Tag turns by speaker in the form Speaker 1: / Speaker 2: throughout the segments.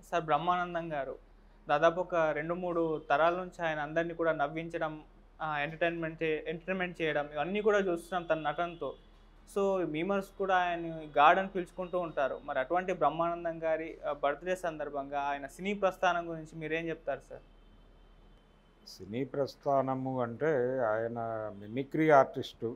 Speaker 1: Sir Brahmanandam గారు దాదాపు ఒక రెండు మూడు తరాల నుంచి ఆయన అందరినీ కూడా నవ్వించడం ఎంటర్టైన్మెంట్ ఎంటర్టైన్మెంట్ చేయడం ఇవన్నీ కూడా చూస్తున్నాం తన నటనతో సో మీమర్స్ కూడా ఆయన గాడ్ అని పిలుచుకుంటూ ఉంటారు మరి అటువంటి బ్రహ్మానందం గారి బర్త్డే సందర్భంగా ఆయన సినీ ప్రస్థానం గురించి మీరేం చెప్తారు సార్
Speaker 2: సినీ ప్రస్థానము అంటే ఆయన మిమిక్రీ ఆర్టిస్టు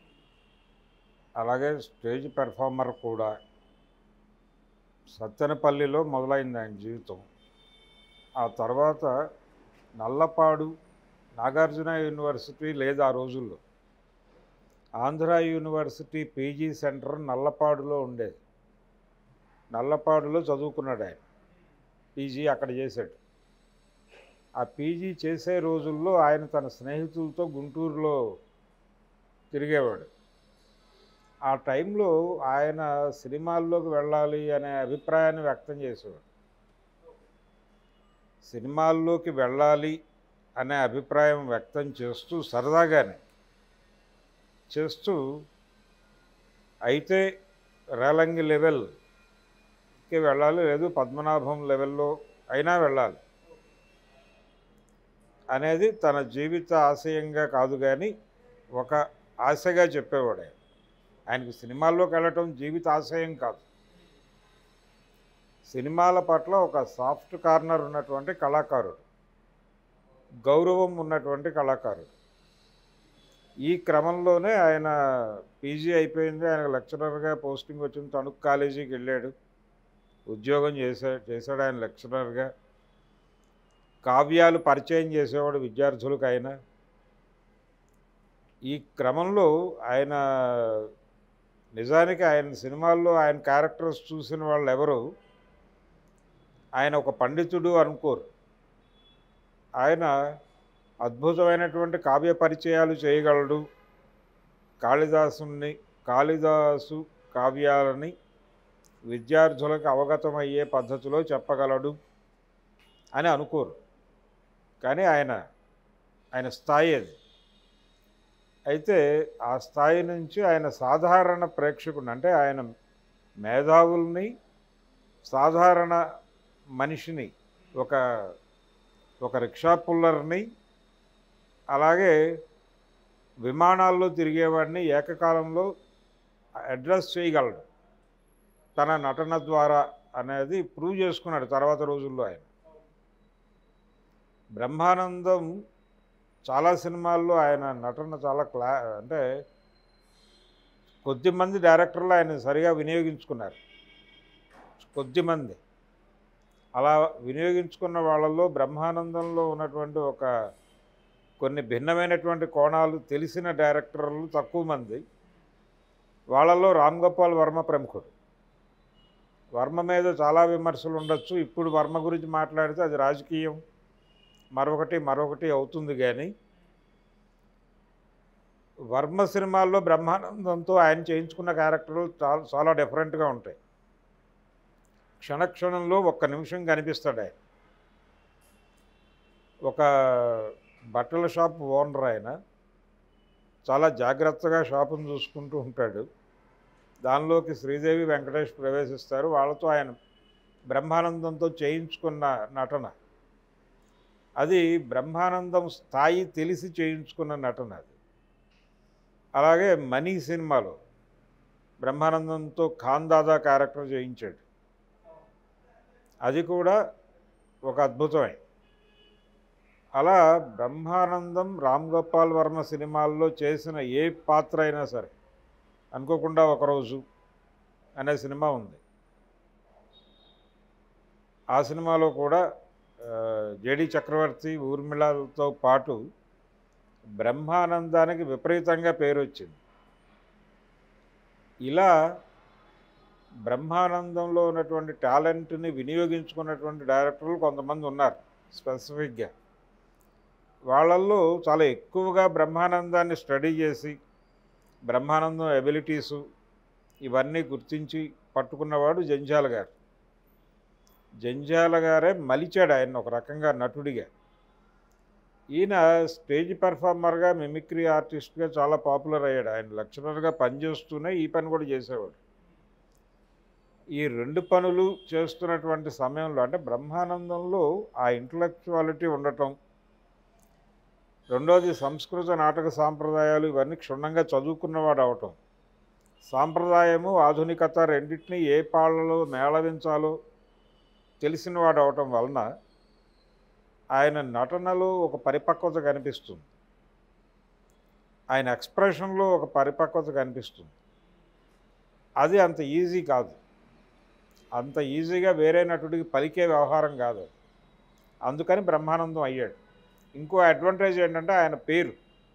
Speaker 2: అలాగే స్టేజ్ పెర్ఫార్మర్ కూడా సత్తెనపల్లిలో మొదలైంది ఆయన జీవితం ఆ తర్వాత నల్లపాడు నాగార్జున యూనివర్సిటీ లేదు ఆ రోజుల్లో ఆంధ్ర యూనివర్సిటీ పీజీ సెంటర్ నల్లపాడులో ఉండేది నల్లపాడులో చదువుకున్నాడు ఆయన పీజీ అక్కడ చేశాడు ఆ పీజీ చేసే రోజుల్లో ఆయన తన స్నేహితులతో గుంటూరులో తిరిగేవాడు ఆ టైంలో ఆయన సినిమాల్లోకి వెళ్ళాలి అనే అభిప్రాయాన్ని వ్యక్తం చేసేవాడు సినిమాల్లోకి వెళ్ళాలి అనే అభిప్రాయం వ్యక్తం చేస్తూ సరదాగానే చేస్తూ అయితే రేలంగి లెవెల్కి వెళ్ళాలి లేదు పద్మనాభం లెవెల్లో అయినా వెళ్ళాలి అనేది తన జీవిత ఆశయంగా కాదు కానీ ఒక ఆశగా చెప్పేవాడు ఆయన ఆయనకు సినిమాల్లోకి వెళ్ళటం జీవిత ఆశయం కాదు సినిమాల పట్ల ఒక సాఫ్ట్ కార్నర్ ఉన్నటువంటి కళాకారుడు గౌరవం ఉన్నటువంటి కళాకారుడు ఈ క్రమంలోనే ఆయన పీజీ అయిపోయింది ఆయన లెక్చరర్గా పోస్టింగ్ వచ్చింది తణుకు కాలేజీకి వెళ్ళాడు ఉద్యోగం చేశాడు చేశాడు ఆయన లెక్చరర్గా కావ్యాలు పరిచయం చేసేవాడు విద్యార్థులకు ఆయన ఈ క్రమంలో ఆయన నిజానికి ఆయన సినిమాల్లో ఆయన క్యారెక్టర్స్ చూసిన వాళ్ళు ఎవరు ఆయన ఒక పండితుడు అనుకోరు ఆయన అద్భుతమైనటువంటి కావ్య పరిచయాలు చేయగలడు కాళిదాసుని కాళిదాసు కావ్యాలని విద్యార్థులకు అవగతమయ్యే పద్ధతిలో చెప్పగలడు అని అనుకోరు కానీ ఆయన ఆయన స్థాయి అది అయితే ఆ స్థాయి నుంచి ఆయన సాధారణ ప్రేక్షకుడు అంటే ఆయన మేధావుల్ని సాధారణ మనిషిని ఒక ఒక రిక్షా పుల్లర్ని అలాగే విమానాల్లో తిరిగేవాడిని ఏకకాలంలో అడ్రస్ చేయగలడు తన నటన ద్వారా అనేది ప్రూవ్ చేసుకున్నాడు తర్వాత రోజుల్లో ఆయన బ్రహ్మానందం చాలా సినిమాల్లో ఆయన నటన చాలా క్లా అంటే కొద్దిమంది డైరెక్టర్లు ఆయన సరిగా వినియోగించుకున్నారు కొద్దిమంది అలా వినియోగించుకున్న వాళ్ళల్లో బ్రహ్మానందంలో ఉన్నటువంటి ఒక కొన్ని భిన్నమైనటువంటి కోణాలు తెలిసిన డైరెక్టర్లు తక్కువ మంది వాళ్ళల్లో రామ్ గోపాల్ వర్మ ప్రముఖుడు వర్మ మీద చాలా విమర్శలు ఉండొచ్చు ఇప్పుడు వర్మ గురించి మాట్లాడితే అది రాజకీయం మరొకటి మరొకటి అవుతుంది కానీ వర్మ సినిమాల్లో బ్రహ్మానందంతో ఆయన చేయించుకున్న క్యారెక్టర్లు చాలా చాలా డిఫరెంట్గా ఉంటాయి క్షణక్షణంలో ఒక్క నిమిషం కనిపిస్తాడు ఆయన ఒక బట్టల షాప్ ఓనర్ ఆయన చాలా జాగ్రత్తగా షాపును చూసుకుంటూ ఉంటాడు దానిలోకి శ్రీదేవి వెంకటేష్ ప్రవేశిస్తారు వాళ్ళతో ఆయన బ్రహ్మానందంతో చేయించుకున్న నటన అది బ్రహ్మానందం స్థాయి తెలిసి చేయించుకున్న నటన అది అలాగే మనీ సినిమాలో బ్రహ్మానందంతో ఖాన్ దాదా క్యారెక్టర్ చేయించాడు అది కూడా ఒక అద్భుతమే అలా బ్రహ్మానందం రామ్ గోపాల్ వర్మ సినిమాల్లో చేసిన ఏ పాత్ర అయినా సరే అనుకోకుండా ఒకరోజు అనే సినిమా ఉంది ఆ సినిమాలో కూడా జేడి చక్రవర్తి ఊర్మిళతో పాటు బ్రహ్మానందానికి విపరీతంగా పేరు వచ్చింది ఇలా బ్రహ్మానందంలో ఉన్నటువంటి టాలెంట్ని వినియోగించుకున్నటువంటి డైరెక్టర్లు కొంతమంది ఉన్నారు స్పెసిఫిక్గా వాళ్ళల్లో చాలా ఎక్కువగా బ్రహ్మానందాన్ని స్టడీ చేసి బ్రహ్మానందం ఎబిలిటీసు ఇవన్నీ గుర్తించి పట్టుకున్నవాడు జంజాల గారు జంజాల గారే మలిచాడు ఆయన ఒక రకంగా నటుడిగా ఈయన స్టేజ్ పెర్ఫార్మర్గా మిమిక్రీ ఆర్టిస్ట్గా చాలా పాపులర్ అయ్యాడు ఆయన లెక్చరర్గా పనిచేస్తూనే ఈ పని కూడా చేసేవాడు ఈ రెండు పనులు చేస్తున్నటువంటి సమయంలో అంటే బ్రహ్మానందంలో ఆ ఇంటలెక్చువాలిటీ ఉండటం రెండోది సంస్కృత నాటక సాంప్రదాయాలు ఇవన్నీ క్షుణ్ణంగా చదువుకున్నవాడు అవటం సాంప్రదాయము ఆధునికత రెండింటినీ ఏ పాళ్ళలో మేళవించాలో తెలిసినవాడు అవటం వలన ఆయన నటనలో ఒక పరిపక్వత కనిపిస్తుంది ఆయన ఎక్స్ప్రెషన్లో ఒక పరిపక్వత కనిపిస్తుంది అది అంత ఈజీ కాదు అంత ఈజీగా వేరే నటుడికి పలికే వ్యవహారం కాదు అది. అందుకని బ్రహ్మానందం అయ్యాడు ఇంకో అడ్వాంటేజ్ ఏంటంటే ఆయన పేరు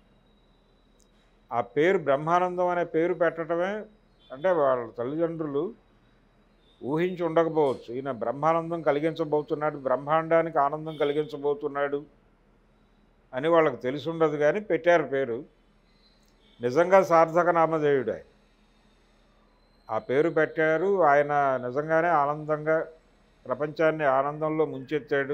Speaker 2: ఆ పేరు బ్రహ్మానందం అనే పేరు పెట్టడమే అంటే వాళ్ళ తల్లిదండ్రులు ఊహించి ఉండకపోవచ్చు ఈయన బ్రహ్మానందం కలిగించబోతున్నాడు బ్రహ్మాండానికి ఆనందం కలిగించబోతున్నాడు అని వాళ్ళకి తెలిసి ఉండదు కానీ పెట్టారు పేరు నిజంగా సార్థక నామధేయుడు ఆయన ఆ పేరు పెట్టారు ఆయన నిజంగానే ఆనందంగా ప్రపంచాన్ని ఆనందంలో ముంచెత్తాడు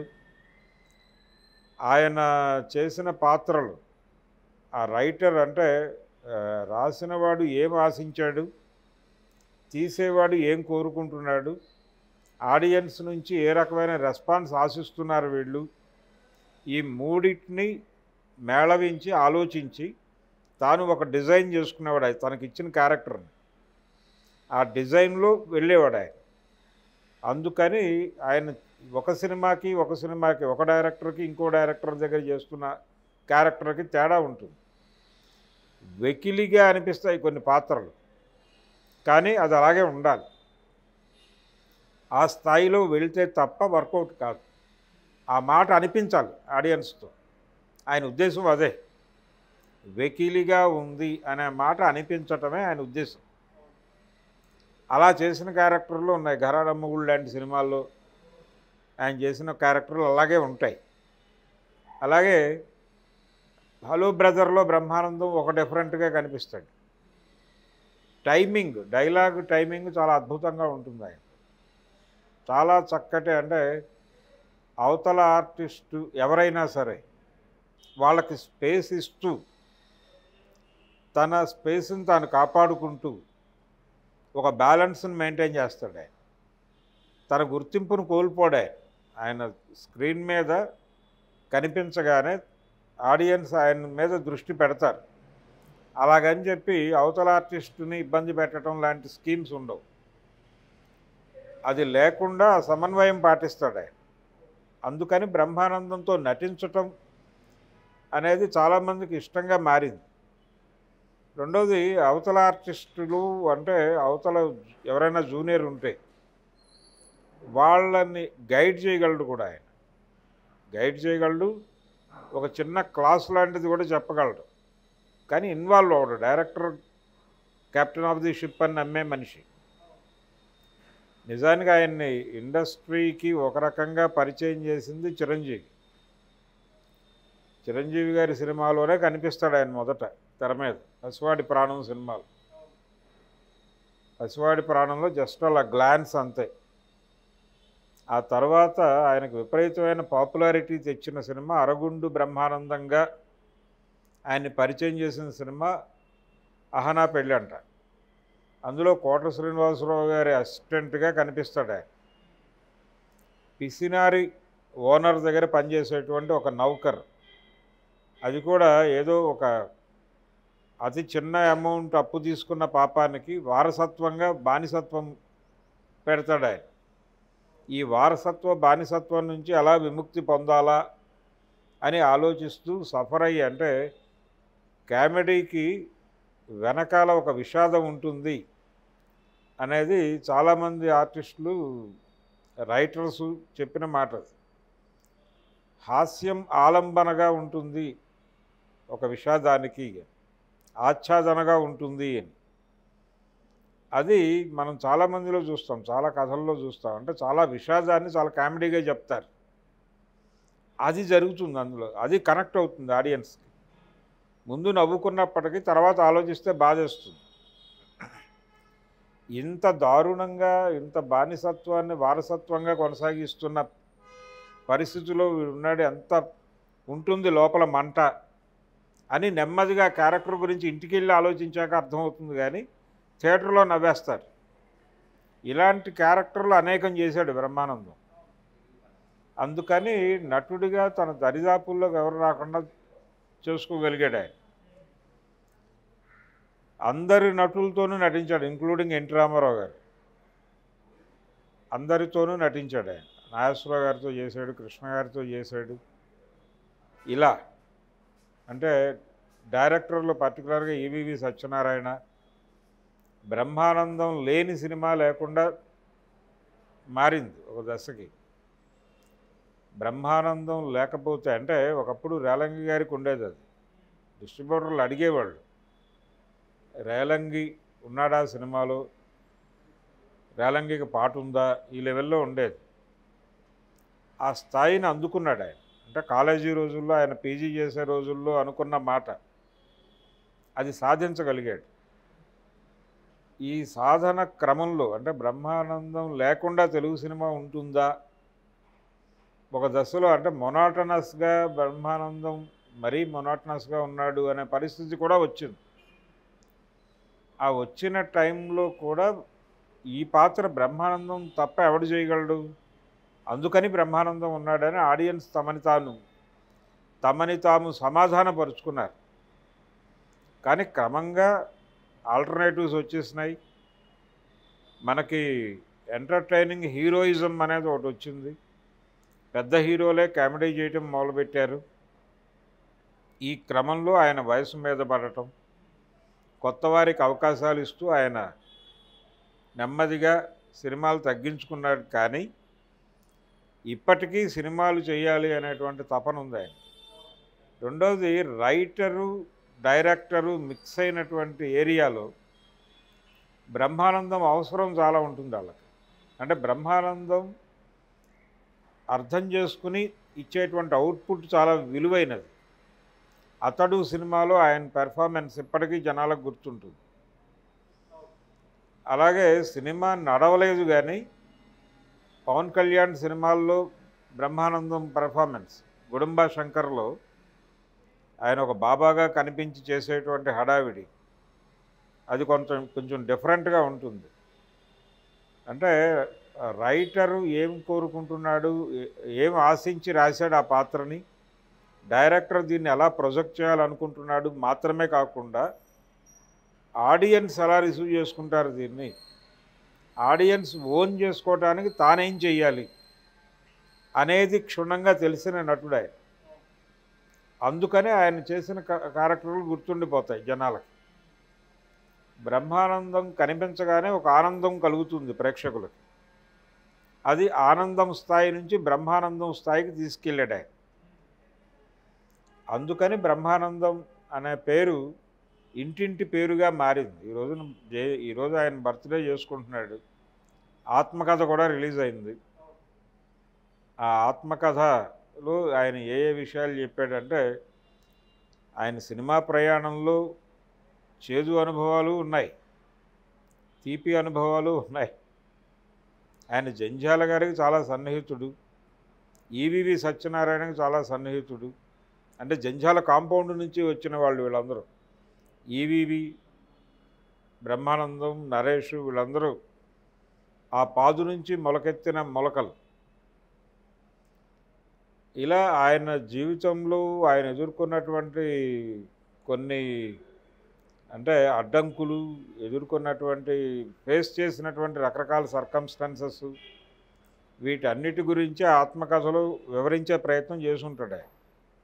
Speaker 2: ఆయన చేసిన పాత్రలు ఆ రైటర్ అంటే ఆ, రాసినవాడు ఏం ఆశించాడు తీసేవాడు ఏం కోరుకుంటున్నాడు ఆడియన్స్ నుంచి ఏ రకమైన రెస్పాన్స్ ఆశిస్తున్నారు వీళ్ళు ఈ మూడింటిని మేళవించి ఆలోచించి తాను ఒక డిజైన్ చేసుకునేవాడు ఆయన తనకి ఇచ్చిన క్యారెక్టర్ని ఆ డిజైన్లో వెళ్ళేవాడు ఆయన అందుకని ఆయన ఒక సినిమాకి ఒక సినిమాకి ఒక డైరెక్టర్కి ఇంకో డైరెక్టర్ దగ్గర చేస్తున్న క్యారెక్టర్కి తేడా ఉంటుంది వెకిలిగా అనిపిస్తాయి కొన్ని పాత్రలు కానీ అది అలాగే ఉండాలి ఆ స్థాయిలో వెళితే తప్ప వర్కౌట్ కాదు ఆ మాట అనిపించాలి ఆడియన్స్తో ఆయన ఉద్దేశం అదే వెకిలిగా ఉంది అనే మాట అనిపించటమే ఆయన ఉద్దేశం అలా చేసిన క్యారెక్టర్లు ఉన్నాయి ఘరారమ్మగుళ్ళు లాంటి సినిమాల్లో ఆయన చేసిన క్యారెక్టర్లు అలాగే ఉంటాయి అలాగే హలో బ్రదర్లో బ్రహ్మానందం ఒక డిఫరెంట్గా కనిపిస్తాడు టైమింగ్ డైలాగ్ టైమింగ్ చాలా అద్భుతంగా ఉంటుంది ఆయన చాలా చక్కటి అంటే అవతల ఆర్టిస్టు ఎవరైనా సరే వాళ్ళకి స్పేస్ ఇస్తూ తన స్పేస్ని తాను కాపాడుకుంటూ ఒక బ్యాలెన్స్ని మెయింటైన్ చేస్తాడు ఆయన తన గుర్తింపును కోల్పోడు ఆయన ఆయన స్క్రీన్ మీద కనిపించగానే ఆడియన్స్ ఆయన మీద దృష్టి పెడతారు అలాగని చెప్పి అవతల ఆర్టిస్టుని ఇబ్బంది పెట్టడం లాంటి స్కీమ్స్ ఉండవు అది లేకుండా సమన్వయం పాటిస్తాడు ఆయన అందుకని బ్రహ్మానందంతో నటించటం అనేది చాలామందికి ఇష్టంగా మారింది రెండోది అవతల ఆర్టిస్టులు అంటే అవతల ఎవరైనా జూనియర్ ఉంటే వాళ్ళని గైడ్ చేయగలడు కూడా ఆయన గైడ్ చేయగలడు ఒక చిన్న క్లాస్ లాంటిది కూడా చెప్పగలడు కానీ ఇన్వాల్వ్ అవడు director captain of the ship అని నమ్మే మనిషి నిజానికి ఆయన్ని ఇండస్ట్రీకి ఒక రకంగా పరిచయం చేసింది చిరంజీవి చిరంజీవి గారి సినిమాలోనే కనిపిస్తాడు ఆయన మొదట తెర మీద పసివాడి ప్రాణం సినిమాలు పసివాడి ప్రాణంలో జస్ట్ అలా గ్లాన్స్ అంతే ఆ తర్వాత ఆయనకు విపరీతమైన పాపులారిటీ తెచ్చిన సినిమా అరగుండు బ్రహ్మానందంగా ఆయన్ని పరిచయం చేసిన సినిమా అహనా పెళ్ళంట అందులో కోట శ్రీనివాసరావు గారి అసిస్టెంట్గా కనిపిస్తాడు ఆయన పిసినారి ఓనర్ దగ్గర పనిచేసేటువంటి ఒక నౌకర్ అది కూడా ఏదో ఒక అతి చిన్న అమౌంట్ అప్పు తీసుకున్న పాపానికి వారసత్వంగా బానిసత్వం పెడతాడు ఆయన ఈ వారసత్వ బానిసత్వం నుంచి ఎలా విముక్తి పొందాలా అని ఆలోచిస్తూ సఫర్ అయ్యి అంటే కామెడీకి వెనకాల ఒక విషాదం ఉంటుంది అనేది చాలామంది ఆర్టిస్టులు రైటర్స్ చెప్పిన మాట అది. హాస్యం ఆలంబనగా ఉంటుంది ఒక విషాదానికి ఆచ్ఛాదనగా ఉంటుంది అని అది మనం చాలామందిలో చూస్తాం చాలా కథల్లో చూస్తాం అంటే చాలా విషాదాన్ని చాలా కామెడీగా చెప్తారు అది జరుగుతుంది అందులో అది కనెక్ట్ అవుతుంది ఆడియన్స్కి ముందు నవ్వుకున్నప్పటికీ తర్వాత ఆలోచిస్తే బాధేస్తుంది ఇంత దారుణంగా ఇంత బానిసత్వాన్ని వారసత్వంగా కొనసాగిస్తున్న పరిస్థితిలో వీడు ఉన్నాడు ఎంత ఉంటుంది లోపల మంట అని నెమ్మదిగా క్యారెక్టర్ గురించి ఇంటికి వెళ్ళి ఆలోచించాక అర్థమవుతుంది కానీ థియేటర్లో నవ్వేస్తారు ఇలాంటి క్యారెక్టర్లు అనేకం చేశాడు బ్రహ్మానందం అందుకని నటుడిగా తన దరిదాపుల్లోకి ఎవరు రాకుండా చేసుకోగలిగాడు ఆయన అందరి నటులతోనూ నటించాడు ఇంక్లూడింగ్ ఎన్టీ రామారావు గారు అందరితోనూ నటించాడు ఆయన నాగేశ్వరరావు గారితో చేశాడు కృష్ణ గారితో చేశాడు ఇలా అంటే డైరెక్టర్లు పర్టికులర్గా ఈవీవి సత్యనారాయణ బ్రహ్మానందం లేని సినిమా లేకుండా మారింది ఒక దశకి బ్రహ్మానందం లేకపోతే అంటే ఒకప్పుడు రేలంగి గారికి ఉండేది అది డిస్ట్రిబ్యూటర్లు అడిగేవాళ్ళు రేలంగి ఉన్నాడా సినిమాలో రేలంగికి పాట ఉందా ఈ లెవెల్లో ఉండేది ఆ స్థాయిని అందుకున్నాడు ఆయన అంటే కాలేజీ రోజుల్లో ఆయన పీజీ చేసే రోజుల్లో అనుకున్న మాట అది సాధించగలిగాడు ఈ సాధన క్రమంలో అంటే బ్రహ్మానందం లేకుండా తెలుగు సినిమా ఉంటుందా ఒక దశలో అంటే మొనాటనస్గా బ్రహ్మానందం మరీ మొనాటనస్గా ఉన్నాడు అనే పరిస్థితి కూడా వచ్చింది ఆ వచ్చిన టైంలో కూడా ఈ పాత్ర బ్రహ్మానందం తప్ప ఎవడు చేయగలడు అందుకని బ్రహ్మానందం ఉన్నాడని ఆడియన్స్ తమని తాను తమని తాము సమాధానపరుచుకున్నారు కానీ క్రమంగా ఆల్టర్నేటివ్స్ వచ్చేసినాయి మనకి ఎంటర్టైనింగ్ హీరోయిజం అనేది ఒకటి వచ్చింది పెద్ద హీరోలే కామెడీ చేయటం మొదలుపెట్టారు ఈ క్రమంలో ఆయన వయసు మీద పడటం కొత్త వారికి అవకాశాలు ఇస్తూ ఆయన నెమ్మదిగా సినిమాలు తగ్గించుకున్నాడు కానీ ఇప్పటికీ సినిమాలు చేయాలి అనేటువంటి తపన ఉంది ఆయన రెండవది రైటరు డైరెక్టరు మిక్స్ అయినటువంటి ఏరియాలో బ్రహ్మానందం అవసరం చాలా ఉంటుంది వాళ్ళకి అంటే బ్రహ్మానందం అర్థం చేసుకుని ఇచ్చేటువంటి అవుట్పుట్ చాలా విలువైనది అతడు సినిమాలో ఆయన పెర్ఫార్మెన్స్ ఇప్పటికీ జనాలకు గుర్తుంటుంది అలాగే సినిమా నడవలేదు కానీ పవన్ కళ్యాణ్ సినిమాల్లో బ్రహ్మానందం పెర్ఫార్మెన్స్ గుడుంబ శంకర్లో ఆయన ఒక బాబాగా కనిపించి చేసేటువంటి హడావిడి అది కొంచెం కొంచెం డిఫరెంట్గా ఉంటుంది అంటే రైటరు ఏం కోరుకుంటున్నాడు ఏ- ఏం ఆశించి రాశాడు ఆ పాత్రని డైరెక్టర్ దీన్ని ఎలా ప్రొజెక్ట్ చేయాలనుకుంటున్నాడు మాత్రమే కాకుండా ఆడియన్స్ ఎలా రిసీవ్ చేసుకుంటారు దీన్ని ఆడియన్స్ ఓన్ చేసుకోవటానికి తానేం చెయ్యాలి అనేది క్షుణ్ణంగా తెలిసిన నటుడు ఆయన అందుకనే ఆయన చేసిన క- క్యారెక్టర్లు గుర్తుండిపోతాయి జనాలకి బ్రహ్మానందం కనిపించగానే ఒక ఆనందం కలుగుతుంది ప్రేక్షకులకు అది ఆనందం స్థాయి నుంచి బ్రహ్మానందం స్థాయికి తీసుకెళ్ళాడు ఆయన అందుకని బ్రహ్మానందం అనే పేరు ఇంటింటి పేరుగా మారింది ఈ రోజున జే ఈరోజు ఆయన బర్త్డే చేసుకుంటున్నాడు ఆత్మకథ కూడా రిలీజ్ అయింది ఆ ఆత్మకథలో ఆయన ఏ ఏ విషయాలు చెప్పాడంటే ఆయన సినిమా ప్రయాణంలో చేదు అనుభవాలు ఉన్నాయి తీపి అనుభవాలు ఉన్నాయి ఆయన జంధ్యాల గారికి చాలా సన్నిహితుడు ఈవివి సత్యనారాయణకి చాలా సన్నిహితుడు అంటే జంధ్యాల కాంపౌండ్ నుంచి వచ్చిన వాళ్ళు వీళ్ళందరూ ఈవివి బ్రహ్మానందం నరేష్ వీళ్ళందరూ ఆ పాదు నుంచి మొలకెత్తిన మొలకలు ఇలా ఆయన జీవితంలో ఆయన ఎదుర్కొన్నటువంటి కొన్ని అంటే అడ్డంకులు ఎదుర్కొన్నటువంటి ఫేస్ చేసినటువంటి రకరకాల సర్కమ్స్టాన్సెస్ వీటన్నిటి గురించి ఆత్మకథలో వివరించే ప్రయత్నం చేసుంటాడు ఆయన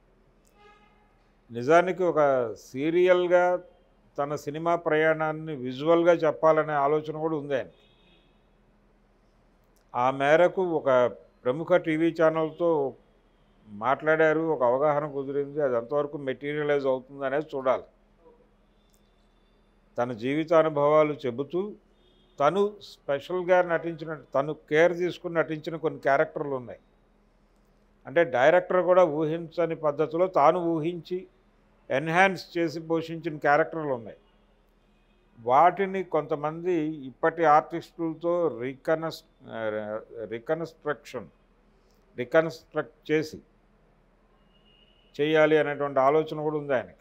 Speaker 2: నిజానికి ఒక సీరియల్గా తన సినిమా ప్రయాణాన్ని విజువల్గా చెప్పాలనే ఆలోచన కూడా ఉంది ఆయన ఆ మేరకు ఒక ప్రముఖ టీవీ ఛానల్తో మాట్లాడారు ఒక అవగాహన కుదిరింది అది ఎంతవరకు మెటీరియలైజ్ అవుతుంది అనేది చూడాలి తన జీవితానుభవాలు చెబుతూ తను స్పెషల్గా నటించిన తను కేర్ తీసుకుని నటించిన కొన్ని క్యారెక్టర్లు ఉన్నాయి అంటే డైరెక్టర్ కూడా ఊహించని పద్ధతిలో తాను ఊహించి ఎన్హాన్స్ చేసి పోషించిన క్యారెక్టర్లు ఉన్నాయి వాటిని కొంతమంది ఇప్పటి ఆర్టిస్టులతో రికనస్ రికన్స్ట్రక్షన్ రికన్స్ట్రక్ట్ చేసి చేయాలి అనేటువంటి ఆలోచన కూడా ఉంది ఆయనకి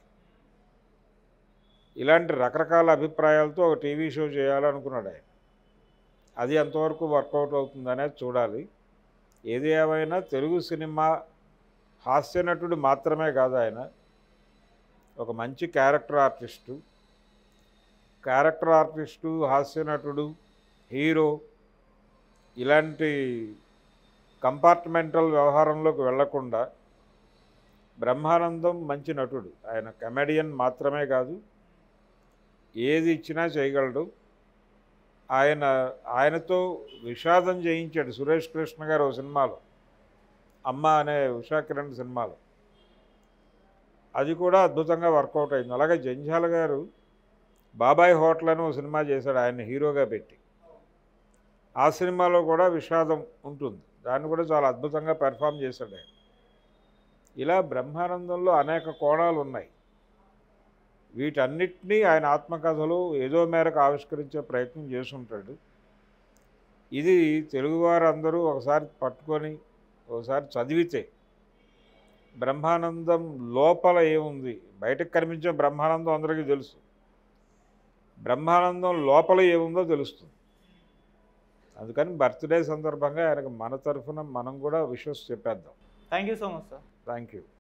Speaker 2: ఇలాంటి రకరకాల అభిప్రాయాలతో ఒక టీవీ షో చేయాలనుకున్నాడు ఆయన అది ఎంతవరకు వర్కౌట్ అవుతుందనేది చూడాలి ఏది ఏమైనా తెలుగు సినిమా హాస్య నటుడు మాత్రమే కాదు ఆయన ఒక మంచి క్యారెక్టర్ ఆర్టిస్టు క్యారెక్టర్ ఆర్టిస్టు హాస్య నటుడు హీరో ఇలాంటి కంపార్ట్మెంటల్ వ్యవహారంలోకి వెళ్లకుండా బ్రహ్మానందం మంచి నటుడు ఆయన కమెడియన్ మాత్రమే కాదు ఏది ఇచ్చినా చేయగలడు ఆయన ఆయనతో విషాదం చేయించాడు సురేష్ కృష్ణ గారు ఒక సినిమాలో అమ్మ అనే ఉషా కిరణ్ సినిమాలో అది కూడా అద్భుతంగా వర్కౌట్ అయింది అలాగే జంజాల గారు బాబాయ్ హోటల్ అని ఒక సినిమా చేశాడు ఆయన హీరోగా పెట్టి ఆ సినిమాలో కూడా విషాదం ఉంటుంది దాన్ని కూడా చాలా అద్భుతంగా పెర్ఫామ్ చేశాడు ఆయన ఇలా బ్రహ్మానందంలో అనేక కోణాలు ఉన్నాయి వీటన్నిటినీ ఆయన ఆత్మకథలో ఏదో మేరకు ఆవిష్కరించే ప్రయత్నం చేసుంటాడు ఇది తెలుగువారు అందరూ ఒకసారి పట్టుకొని ఒకసారి చదివితే బ్రహ్మానందం లోపల ఏముంది బయటకు కనిపించే బ్రహ్మానందం అందరికీ తెలుసు బ్రహ్మానందం లోపల ఏముందో తెలుస్తుంది అందుకని బర్త్డే సందర్భంగా ఆయనకు మన తరఫున మనం కూడా విషెస్ చెప్పేద్దాం
Speaker 1: thank you so much sir
Speaker 2: thank you